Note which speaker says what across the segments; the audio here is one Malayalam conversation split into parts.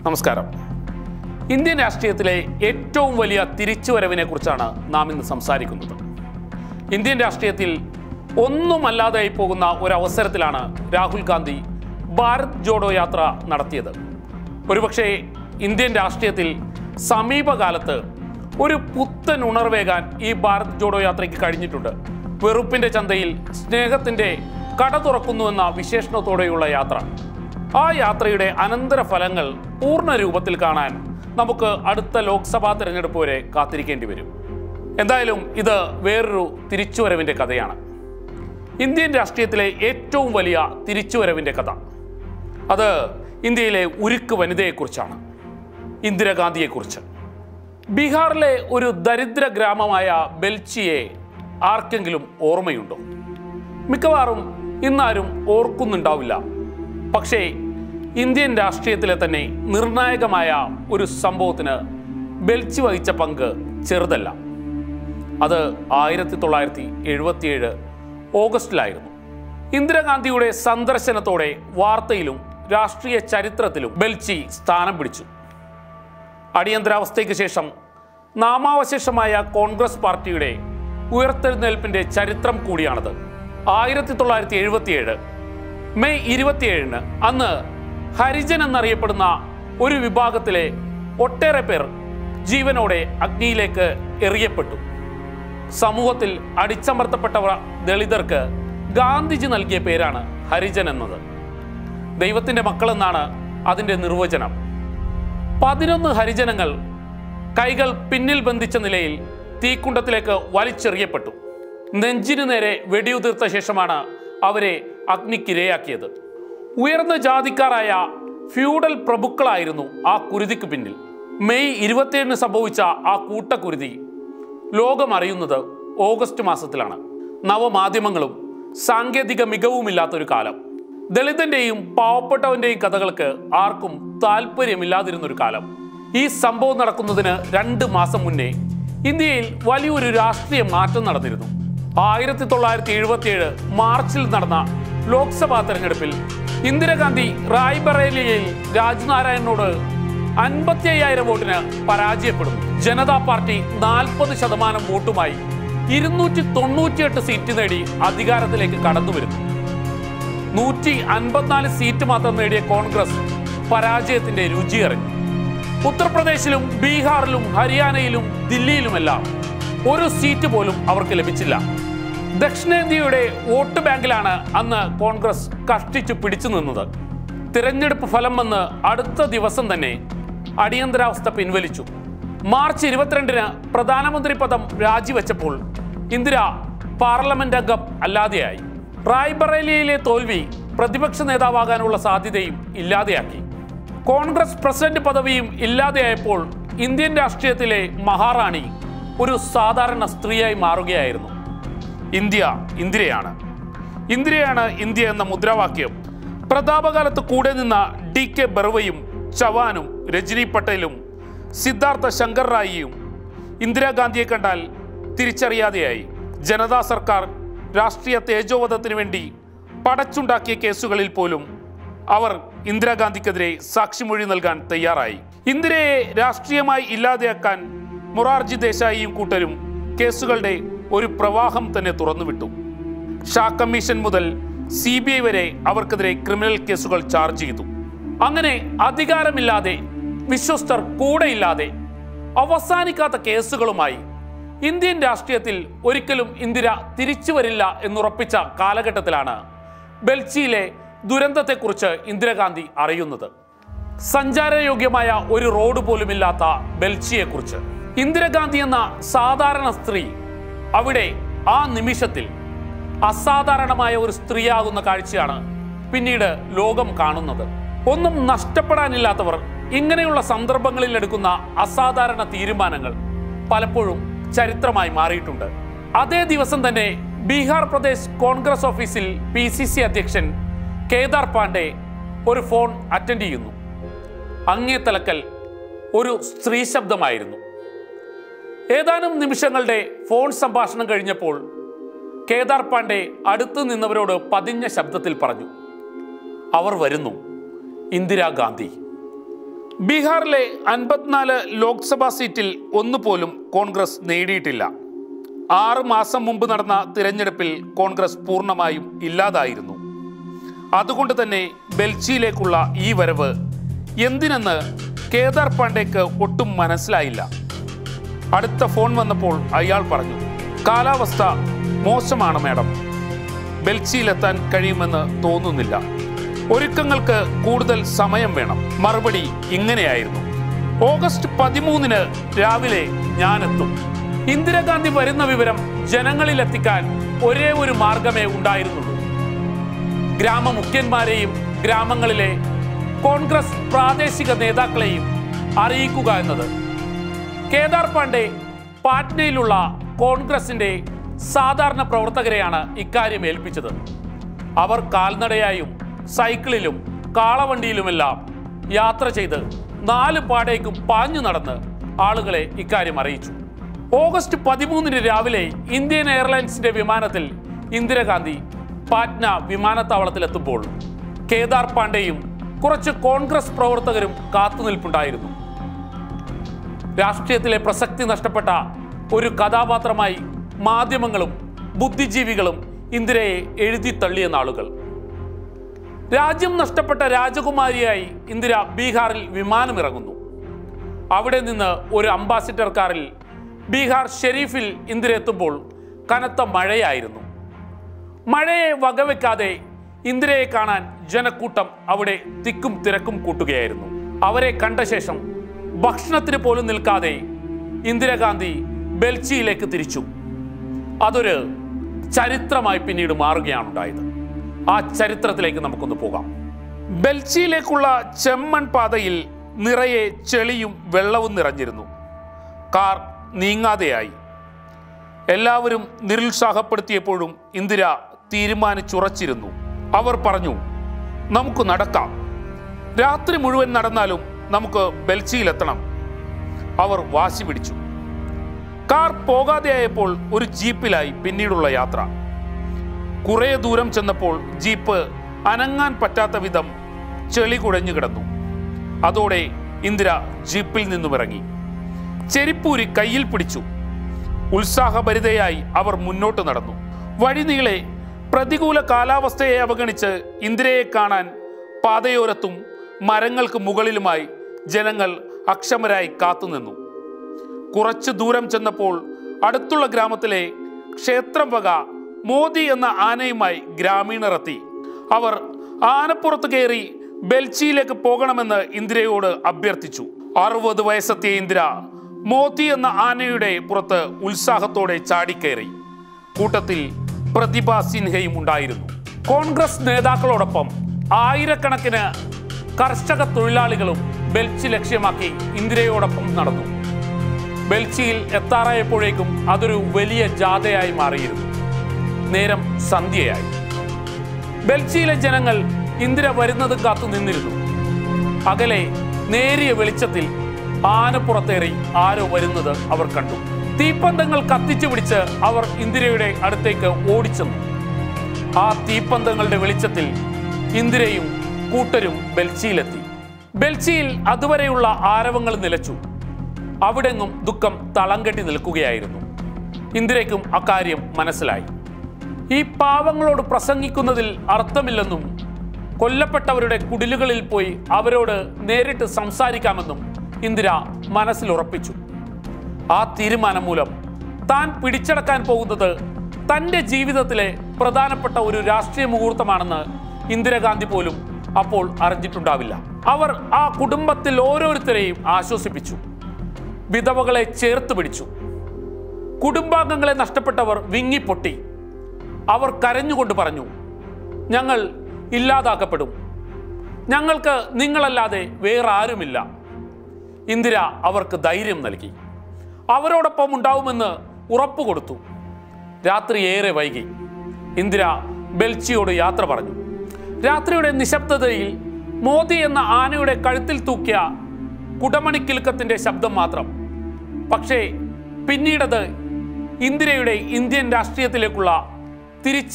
Speaker 1: നമസ്കാരം ഇന്ത്യൻ രാഷ്ട്രീയത്തിലെ ഏറ്റവും വലിയ തിരിച്ചുവരവിനെ കുറിച്ചാണ് നാം ഇന്ന് സംസാരിക്കുന്നത് ഇന്ത്യൻ രാഷ്ട്രീയത്തിൽ ഒന്നുമല്ലാതായി പോകുന്ന ഒരു അവസരത്തിലാണ് രാഹുൽ ഗാന്ധി ഭാരത് ജോഡോ യാത്ര നടത്തിയത് ഒരുപക്ഷെ ഇന്ത്യൻ രാഷ്ട്രീയത്തിൽ സമീപകാലത്ത് ഒരു പുത്തൻ ഉണർവേകാൻ ഈ ഭാരത് ജോഡോ യാത്രയ്ക്ക് കഴിഞ്ഞിട്ടുണ്ട് വെറുപ്പിന്റെ ചന്തയിൽ സ്നേഹത്തിന്റെ കട തുറക്കുന്നുവെന്ന വിശേഷണത്തോടെയുള്ള യാത്ര ആ യാത്രയുടെ അനന്തരഫലങ്ങൾ പൂർണ്ണ രൂപത്തിൽ കാണാൻ നമുക്ക് അടുത്ത ലോക്സഭാ തെരഞ്ഞെടുപ്പ് വരെ കാത്തിരിക്കേണ്ടി വരും എന്തായാലും ഇത് വേറൊരു തിരിച്ചുവരവിന്റെ കഥയാണ് ഇന്ത്യൻ രാഷ്ട്രീയത്തിലെ ഏറ്റവും വലിയ തിരിച്ചുവരവിന്റെ കഥ അത് ഇന്ത്യയിലെ ഉരുക്ക് വനിതയെക്കുറിച്ചാണ് ഇന്ദിരാഗാന്ധിയെക്കുറിച്ച് ബീഹാറിലെ ഒരു ദരിദ്ര ഗ്രാമമായ ബെൽച്ചിയെ ആർക്കെങ്കിലും ഓർമ്മയുണ്ടോ മിക്കവാറും ഇന്നാരും ഓർക്കുന്നുണ്ടാവില്ല പക്ഷേ ഇന്ത്യൻ രാഷ്ട്രീയത്തിലെ തന്നെ നിർണായകമായ ഒരു സംഭവത്തിന് ബെൽച്ചി വഹിച്ച പങ്ക് ചെറുതല്ല അത് ആയിരത്തി തൊള്ളായിരത്തി എഴുപത്തിയേഴ് ഓഗസ്റ്റിലായിരുന്നു ഇന്ദിരാഗാന്ധിയുടെ സന്ദർശനത്തോടെ വാർത്തയിലും രാഷ്ട്രീയ ചരിത്രത്തിലും ബെൽച്ചി സ്ഥാനം പിടിച്ചു അടിയന്തരാവസ്ഥയ്ക്ക് ശേഷം നാമാവശേഷമായ കോൺഗ്രസ് പാർട്ടിയുടെ ഉയർത്തെഴുന്നേൽപ്പിന്റെ ചരിത്രം കൂടിയാണത് ആയിരത്തി തൊള്ളായിരത്തി എഴുപത്തിയേഴ് മെയ് ഇരുപത്തിയേഴിന് അന്ന് ഹരിജൻ എന്നറിയപ്പെടുന്ന ഒരു വിഭാഗത്തിലെ ഒട്ടേറെ പേർ ജീവനോടെ അഗ്നിയിലേക്ക് എറിയപ്പെട്ടു സമൂഹത്തിൽ അടിച്ചമർത്തപ്പെട്ടവർ ദളിതർക്ക് ഗാന്ധിജി നൽകിയ പേരാണ് ഹരിജൻ എന്നത് ദൈവത്തിന്റെ മക്കളെന്നാണ് അതിന്റെ നിർവചനം പതിനൊന്ന് ഹരിജനങ്ങൾ കൈകൾ പിന്നിൽ ബന്ധിച്ച നിലയിൽ തീക്കുണ്ടത്തിലേക്ക് വലിച്ചെറിയപ്പെട്ടു നെഞ്ചിനു നേരെ വെടിയുതിർത്ത ശേഷമാണ് അവരെ അഗ്നിക്കിരയാക്കിയത് ഉയർന്ന ജാതിക്കാരായ ഫ്യൂഡൽ പ്രഭുക്കളായിരുന്നു ആ കുരുതിക്ക് പിന്നിൽ മെയ് ഇരുപത്തിയേഴിന് സംഭവിച്ച ആ കൂട്ടക്കുരുതി ലോകം അറിയുന്നത് ഓഗസ്റ്റ് മാസത്തിലാണ് നവമാധ്യമങ്ങളും സാങ്കേതിക മികവുമില്ലാത്തൊരു കാലം ദളിതന്റെയും പാവപ്പെട്ടവന്റെയും കഥകൾക്ക് ആർക്കും താല്പര്യമില്ലാതിരുന്നൊരു കാലം ഈ സംഭവം നടക്കുന്നതിന് രണ്ട് മാസം മുന്നേ ഇന്ത്യയിൽ വലിയൊരു രാഷ്ട്രീയ മാറ്റം നടന്നിരുന്നു ആയിരത്തി തൊള്ളായിരത്തി എഴുപത്തിയേഴ് മാർച്ചിൽ നടന്ന ലോക്സഭാ തെരഞ്ഞെടുപ്പിൽ ഇന്ദിരാഗാന്ധി റായ്ബറേലിയയിൽ രാജ്നാരായണനോട് അൻപത്തി അയ്യായിരം വോട്ടിന് പരാജയപ്പെടുന്നു ജനതാ പാർട്ടി നാൽപ്പത് ശതമാനം വോട്ടുമായി ഇരുന്നൂറ്റി തൊണ്ണൂറ്റിയെട്ട് സീറ്റ് നേടി അധികാരത്തിലേക്ക് കടന്നു വരുന്നു നൂറ്റി അൻപത്തിനാല് സീറ്റ് മാത്രം നേടിയ കോൺഗ്രസ് പരാജയത്തിന്റെ രുചിയറിഞ്ഞു ഉത്തർപ്രദേശിലും ബീഹാറിലും ഹരിയാനയിലും ദില്ലിയിലുമെല്ലാം ഒരു സീറ്റ് പോലും അവർക്ക് ലഭിച്ചില്ല ദക്ഷിണേന്ത്യയുടെ വോട്ട് ബാങ്കിലാണ് അന്ന് കോൺഗ്രസ് കഷ്ടിച്ചു പിടിച്ചു നിന്നത് തിരഞ്ഞെടുപ്പ് ഫലം വന്ന് അടുത്ത ദിവസം തന്നെ അടിയന്തരാവസ്ഥ പിൻവലിച്ചു മാർച്ച് ഇരുപത്തിരണ്ടിന് പ്രധാനമന്ത്രി പദം രാജിവെച്ചപ്പോൾ ഇന്ദിര പാർലമെന്റ് അംഗം അല്ലാതെയായി റായ്ബറേലിയയിലെ തോൽവി പ്രതിപക്ഷ നേതാവാകാനുള്ള സാധ്യതയും ഇല്ലാതെയാക്കി കോൺഗ്രസ് പ്രസിഡന്റ് പദവിയും ഇല്ലാതെയായപ്പോൾ ഇന്ത്യൻ രാഷ്ട്രീയത്തിലെ മഹാറാണി ഒരു സാധാരണ സ്ത്രീയായി മാറുകയായിരുന്നു ഇന്ത്യ ഇന്ദിരയാണ് ഇന്ദിരയാണ് ഇന്ത്യ എന്ന മുദ്രാവാക്യം പ്രതാപകാലത്ത് കൂടെ നിന്ന ഡി കെ ബർവയും ചവാനും രജനി പട്ടേലും സിദ്ധാർത്ഥ ശങ്കർ റായിയും ഇന്ദിരാഗാന്ധിയെ കണ്ടാൽ തിരിച്ചറിയാതെയായി ജനതാ സർക്കാർ രാഷ്ട്രീയ തേജോവധത്തിന് വേണ്ടി പടച്ചുണ്ടാക്കിയ കേസുകളിൽ പോലും അവർ ഇന്ദിരാഗാന്ധിക്കെതിരെ സാക്ഷിമൊഴി നൽകാൻ തയ്യാറായി ഇന്ദിരയെ രാഷ്ട്രീയമായി ഇല്ലാതെയാക്കാൻ മൊറാർജി ദേശായിയും കൂട്ടരും കേസുകളുടെ ഒരു പ്രവാഹം തന്നെ തുറന്നുവിട്ടു ഷാ കമ്മീഷൻ മുതൽ സി ബി ഐ വരെ അവർക്കെതിരെ ക്രിമിനൽ കേസുകൾ ചാർജ് ചെയ്തു അങ്ങനെ അധികാരമില്ലാതെ വിശ്വസ്തർ കൂടെയില്ലാതെ അവസാനിക്കാത്ത കേസുകളുമായി ഇന്ത്യൻ രാഷ്ട്രീയത്തിൽ ഒരിക്കലും ഇന്ദിര തിരിച്ചു വരില്ല എന്നുറപ്പിച്ച കാലഘട്ടത്തിലാണ് ബെൽച്ചിയിലെ ദുരന്തത്തെക്കുറിച്ച് ഇന്ദിരാഗാന്ധി അറിയുന്നത് സഞ്ചാരയോഗ്യമായ ഒരു റോഡ് പോലുമില്ലാത്ത ബെൽച്ചിയെക്കുറിച്ച് ഇന്ദിരാഗാന്ധി എന്ന സാധാരണ സ്ത്രീ അവിടെ ആ നിമിഷത്തിൽ അസാധാരണമായ ഒരു സ്ത്രീയാകുന്ന കാഴ്ചയാണ് പിന്നീട് ലോകം കാണുന്നത് ഒന്നും നഷ്ടപ്പെടാനില്ലാത്തവർ ഇങ്ങനെയുള്ള സന്ദർഭങ്ങളിൽ എടുക്കുന്ന അസാധാരണ തീരുമാനങ്ങൾ പലപ്പോഴും ചരിത്രമായി മാറിയിട്ടുണ്ട് അതേ ദിവസം തന്നെ ബീഹാർ പ്രദേശ് കോൺഗ്രസ് ഓഫീസിൽ പി സി സി അധ്യക്ഷൻ കേദാർ പാണ്ഡെ ഒരു ഫോൺ അറ്റൻഡ് ചെയ്യുന്നു അങ്ങേ തലക്കൽ ഒരു സ്ത്രീ ശബ്ദമായിരുന്നു ഏതാനും നിമിഷങ്ങളുടെ ഫോൺ സംഭാഷണം കഴിഞ്ഞപ്പോൾ കേദാർ പാണ്ഡെ അടുത്തു നിന്നവരോട് പതിഞ്ഞ ശബ്ദത്തിൽ പറഞ്ഞു അവർ വരുന്നു ഇന്ദിരാഗാന്ധി ബീഹാറിലെ അൻപത്തിനാല് ലോക്സഭാ സീറ്റിൽ ഒന്നുപോലും കോൺഗ്രസ് നേടിയിട്ടില്ല ആറ് മാസം മുമ്പ് നടന്ന തിരഞ്ഞെടുപ്പിൽ കോൺഗ്രസ് പൂർണ്ണമായും ഇല്ലാതായിരുന്നു അതുകൊണ്ട് തന്നെ ബെൽച്ചിയിലേക്കുള്ള ഈ വരവ് എന്തിനെന്ന് കേദാർ പാണ്ഡേക്ക് ഒട്ടും മനസ്സിലായില്ല അടുത്ത ഫോൺ വന്നപ്പോൾ അയാൾ പറഞ്ഞു കാലാവസ്ഥ മോശമാണ് മാഡം ബെൽച്ചിയിലെത്താൻ കഴിയുമെന്ന് തോന്നുന്നില്ല ഒരുക്കങ്ങൾക്ക് കൂടുതൽ സമയം വേണം മറുപടി ഇങ്ങനെയായിരുന്നു ഓഗസ്റ്റ് പതിമൂന്നിന് രാവിലെ ഞാനെത്തും ഇന്ദിരാഗാന്ധി വരുന്ന വിവരം ജനങ്ങളിലെത്തിക്കാൻ ഒരേ ഒരു മാർഗമേ ഉണ്ടായിരുന്നുള്ളൂ ഗ്രാമമുഖ്യന്മാരെയും ഗ്രാമങ്ങളിലെ കോൺഗ്രസ് പ്രാദേശിക നേതാക്കളെയും അറിയിക്കുക എന്നത് കേദാർ പാണ്ഡെ പാറ്റ്നയിലുള്ള കോൺഗ്രസിന്റെ സാധാരണ പ്രവർത്തകരെയാണ് ഇക്കാര്യം ഏൽപ്പിച്ചത് അവർ കാൽനടയായും സൈക്കിളിലും കാളവണ്ടിയിലുമെല്ലാം യാത്ര ചെയ്ത് നാല് പാടേക്കും പാഞ്ഞു നടന്ന് ആളുകളെ ഇക്കാര്യം അറിയിച്ചു ഓഗസ്റ്റ് പതിമൂന്നിന് രാവിലെ ഇന്ത്യൻ എയർലൈൻസിന്റെ വിമാനത്തിൽ ഇന്ദിരാഗാന്ധി പാറ്റ്ന വിമാനത്താവളത്തിലെത്തുമ്പോൾ കേദാർ പാണ്ഡെയും കുറച്ച് കോൺഗ്രസ് പ്രവർത്തകരും കാത്തുനിൽപ്പുണ്ടായിരുന്നു രാഷ്ട്രീയത്തിലെ പ്രസക്തി നഷ്ടപ്പെട്ട ഒരു കഥാപാത്രമായി മാധ്യമങ്ങളും ബുദ്ധിജീവികളും ഇന്ദിരയെ എഴുതി തള്ളിയ നാളുകൾ രാജ്യം നഷ്ടപ്പെട്ട രാജകുമാരിയായി ഇന്ദിര ബീഹാറിൽ വിമാനമിറങ്ങുന്നു അവിടെ നിന്ന് ഒരു അംബാസിഡർ കാറിൽ ബീഹാർ ഷെരീഫിൽ ഇന്ദിര എത്തുമ്പോൾ കനത്ത മഴയായിരുന്നു മഴയെ വകവെക്കാതെ ഇന്ദിരയെ കാണാൻ ജനക്കൂട്ടം അവിടെ തിക്കും തിരക്കും കൂട്ടുകയായിരുന്നു അവരെ കണ്ട ശേഷം ഭക്ഷണത്തിന് പോലും നിൽക്കാതെ ഇന്ദിരാഗാന്ധി ബെൽച്ചിയിലേക്ക് തിരിച്ചു അതൊരു ചരിത്രമായി പിന്നീട് മാറുകയാണ് ഉണ്ടായത് ആ ചരിത്രത്തിലേക്ക് നമുക്കൊന്ന് പോകാം ബെൽച്ചിയിലേക്കുള്ള ചെമ്മൺ പാതയിൽ നിറയെ ചെളിയും വെള്ളവും നിറഞ്ഞിരുന്നു കാർ നീങ്ങാതെയായി എല്ലാവരും നിരുത്സാഹപ്പെടുത്തിയപ്പോഴും ഇന്ദിര തീരുമാനിച്ചുറച്ചിരുന്നു അവർ പറഞ്ഞു നമുക്ക് നടക്കാം രാത്രി മുഴുവൻ നടന്നാലും നമുക്ക് ബെൽച്ചിയിലെത്തണം അവർ വാശി പിടിച്ചു കാർ പോകാതെയായപ്പോൾ ഒരു ജീപ്പിലായി പിന്നീടുള്ള യാത്ര കുറേ ദൂരം ചെന്നപ്പോൾ ജീപ്പ് അനങ്ങാൻ പറ്റാത്ത വിധം ചെളി കുഴഞ്ഞു കിടന്നു അതോടെ ഇന്ദിര ജീപ്പിൽ നിന്നും ഇറങ്ങി ചെരിപ്പൂരി കയ്യിൽ പിടിച്ചു ഉത്സാഹഭരിതയായി അവർ മുന്നോട്ട് നടന്നു വഴിനീളെ പ്രതികൂല കാലാവസ്ഥയെ അവഗണിച്ച് ഇന്ദിരയെ കാണാൻ പാതയോരത്തും മരങ്ങൾക്ക് മുകളിലുമായി ജനങ്ങൾ അക്ഷമരായി കാത്തുനിന്നു കുറച്ചു ദൂരം ചെന്നപ്പോൾ അടുത്തുള്ള ഗ്രാമത്തിലെ ക്ഷേത്രം വക മോദി എന്ന ആനയുമായി ഗ്രാമീണർ എത്തി അവർ ആനപ്പുറത്ത് കയറി ബെൽച്ചിയിലേക്ക് പോകണമെന്ന് ഇന്ദിരയോട് അഭ്യർത്ഥിച്ചു അറുപത് വയസ്സെത്തിയ ഇന്ദിര മോദി എന്ന ആനയുടെ പുറത്ത് ഉത്സാഹത്തോടെ ചാടിക്കയറി കൂട്ടത്തിൽ പ്രതിഭ സിൻഹയും ഉണ്ടായിരുന്നു കോൺഗ്രസ് നേതാക്കളോടൊപ്പം ആയിരക്കണക്കിന് കർഷക തൊഴിലാളികളും ബെൽച്ചി ലക്ഷ്യമാക്കി ഇന്ദിരയോടൊപ്പം നടന്നു ബെൽച്ചിയിൽ എത്താറായപ്പോഴേക്കും അതൊരു വലിയ ജാഥയായി മാറിയിരുന്നു നേരം സന്ധ്യയായി ബെൽച്ചിയിലെ ജനങ്ങൾ ഇന്ദിര വരുന്നതും കാത്തു നിന്നിരുന്നു അകലെ നേരിയ വെളിച്ചത്തിൽ ആനപ്പുറത്തേറി ആരോ വരുന്നത് അവർ കണ്ടു തീപ്പന്തങ്ങൾ കത്തിച്ചു പിടിച്ച് അവർ ഇന്ദിരയുടെ അടുത്തേക്ക് ഓടിച്ചെന്നു ആ തീപ്പന്തങ്ങളുടെ വെളിച്ചത്തിൽ ഇന്ദിരയും കൂട്ടരും ബെൽച്ചിയിലെത്തി ബെൽച്ചിയിൽ അതുവരെയുള്ള ആരവങ്ങൾ നിലച്ചു അവിടെങ്ങും ദുഃഖം തളം കെട്ടി നിൽക്കുകയായിരുന്നു ഇന്ദിരയ്ക്കും അക്കാര്യം മനസ്സിലായി ഈ പാവങ്ങളോട് പ്രസംഗിക്കുന്നതിൽ അർത്ഥമില്ലെന്നും കൊല്ലപ്പെട്ടവരുടെ കുടിലുകളിൽ പോയി അവരോട് നേരിട്ട് സംസാരിക്കാമെന്നും ഇന്ദിര മനസ്സിൽ ഉറപ്പിച്ചു ആ തീരുമാനം മൂലം താൻ പിടിച്ചടക്കാൻ പോകുന്നത് തൻ്റെ ജീവിതത്തിലെ പ്രധാനപ്പെട്ട ഒരു രാഷ്ട്രീയ മുഹൂർത്തമാണെന്ന് ഇന്ദിരാഗാന്ധി പോലും അപ്പോൾ അറിഞ്ഞിട്ടുണ്ടാവില്ല അവർ ആ കുടുംബത്തിൽ ഓരോരുത്തരെയും ആശ്വസിപ്പിച്ചു വിധവകളെ ചേർത്ത് പിടിച്ചു കുടുംബാംഗങ്ങളെ നഷ്ടപ്പെട്ടവർ വിങ്ങിപ്പൊട്ടി അവർ കരഞ്ഞുകൊണ്ട് പറഞ്ഞു ഞങ്ങൾ ഇല്ലാതാക്കപ്പെടും ഞങ്ങൾക്ക് നിങ്ങളല്ലാതെ വേറെ ആരുമില്ല ഇന്ദിര അവർക്ക് ധൈര്യം നൽകി അവരോടൊപ്പം ഉണ്ടാവുമെന്ന് ഉറപ്പു കൊടുത്തു രാത്രി ഏറെ വൈകി ഇന്ദിര ബെൽച്ചിയോട് യാത്ര പറഞ്ഞു രാത്രിയുടെ നിശബ്ദതയിൽ മോദി എന്ന ആനയുടെ കഴുത്തിൽ തൂക്കിയ കുടമണിക്കിലുക്കത്തിന്റെ ശബ്ദം മാത്രം പക്ഷേ പിന്നീടത് ഇന്ദിരയുടെ ഇന്ത്യൻ രാഷ്ട്രീയത്തിലേക്കുള്ള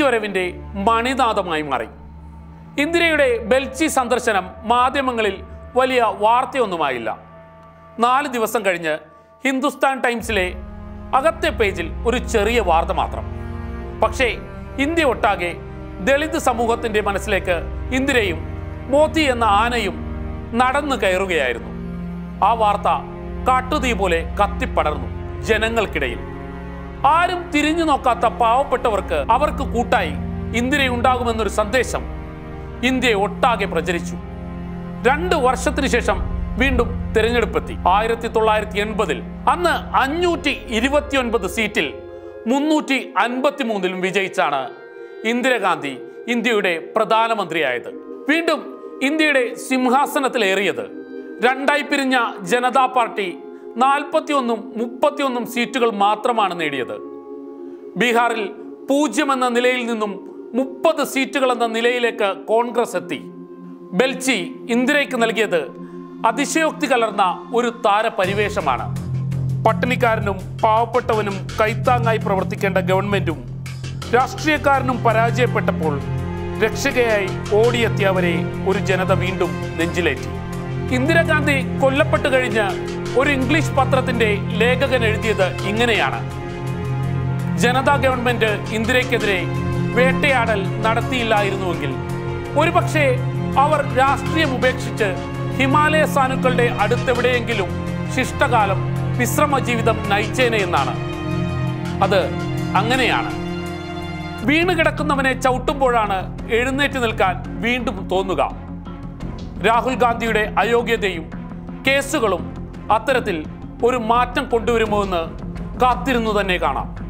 Speaker 1: തിരിച്ചുവരവിന്റെ മണിനാദമായി മാറി ഇന്ദിരയുടെ ബെൽച്ചി സന്ദർശനം മാധ്യമങ്ങളിൽ വലിയ വാർത്തയൊന്നുമായില്ല നാല് ദിവസം കഴിഞ്ഞ് ഹിന്ദുസ്ഥാൻ ടൈംസിലെ അകത്തെ പേജിൽ ഒരു ചെറിയ വാർത്ത മാത്രം പക്ഷേ ഇന്ത്യ ഒട്ടാകെ ദളിത് സമൂഹത്തിന്റെ മനസ്സിലേക്ക് ഇന്ദിരയും മോത്തി എന്ന ആനയും നടന്നു കയറുകയായിരുന്നു ആ വാർത്ത കാട്ടുതീ പോലെ കത്തിപ്പടർന്നു ജനങ്ങൾക്കിടയിൽ ആരും തിരിഞ്ഞു നോക്കാത്ത പാവപ്പെട്ടവർക്ക് അവർക്ക് കൂട്ടായി ഇന്ദിരയുണ്ടാകുമെന്നൊരു സന്ദേശം ഇന്ത്യയെ ഒട്ടാകെ പ്രചരിച്ചു രണ്ട് വർഷത്തിന് ശേഷം വീണ്ടും തിരഞ്ഞെടുപ്പെത്തി ആയിരത്തി തൊള്ളായിരത്തി എൺപതിൽ അന്ന് അഞ്ഞൂറ്റി ഇരുപത്തിയൊൻപത് സീറ്റിൽ മുന്നൂറ്റി അൻപത്തി മൂന്നിലും വിജയിച്ചാണ് ഇന്ദിരാഗാന്ധി ഇന്ത്യയുടെ പ്രധാനമന്ത്രിയായത് വീണ്ടും ഇന്ത്യയുടെ സിംഹാസനത്തിലേറിയത് രണ്ടായി പിരിഞ്ഞ ജനതാ പാർട്ടി നാൽപ്പത്തിയൊന്നും മുപ്പത്തിയൊന്നും സീറ്റുകൾ മാത്രമാണ് നേടിയത് ബീഹാറിൽ പൂജ്യം എന്ന നിലയിൽ നിന്നും മുപ്പത് സീറ്റുകൾ എന്ന നിലയിലേക്ക് കോൺഗ്രസ് എത്തി ബെൽച്ചി ഇന്ദിരയ്ക്ക് നൽകിയത് അതിശയോക്തി കലർന്ന ഒരു താരപരിവേഷമാണ് പട്ടിണിക്കാരനും പാവപ്പെട്ടവനും കൈത്താങ്ങായി പ്രവർത്തിക്കേണ്ട ഗവൺമെന്റും രാഷ്ട്രീയക്കാരനും പരാജയപ്പെട്ടപ്പോൾ രക്ഷകയായി ഓടിയെത്തിയവരെ ഒരു ജനത വീണ്ടും നെഞ്ചിലേറ്റി ഇന്ദിരാഗാന്ധി കൊല്ലപ്പെട്ടു കഴിഞ്ഞ് ഒരു ഇംഗ്ലീഷ് പത്രത്തിന്റെ ലേഖകൻ എഴുതിയത് ഇങ്ങനെയാണ് ജനതാ ഗവൺമെന്റ് ഇന്ദിരയ്ക്കെതിരെ വേട്ടയാടൽ നടത്തിയില്ലായിരുന്നുവെങ്കിൽ ഒരുപക്ഷെ അവർ രാഷ്ട്രീയം ഉപേക്ഷിച്ച് ഹിമാലയ സാനുക്കളുടെ അടുത്തെവിടെയെങ്കിലും ശിഷ്ടകാലം വിശ്രമ ജീവിതം നയിച്ചേനെ എന്നാണ് അത് അങ്ങനെയാണ് വീണ് കിടക്കുന്നവനെ ചവിട്ടുമ്പോഴാണ് എഴുന്നേറ്റ് നിൽക്കാൻ വീണ്ടും തോന്നുക രാഹുൽ ഗാന്ധിയുടെ അയോഗ്യതയും കേസുകളും അത്തരത്തിൽ ഒരു മാറ്റം കൊണ്ടുവരുമോ എന്ന് കാത്തിരുന്നു തന്നെ കാണാം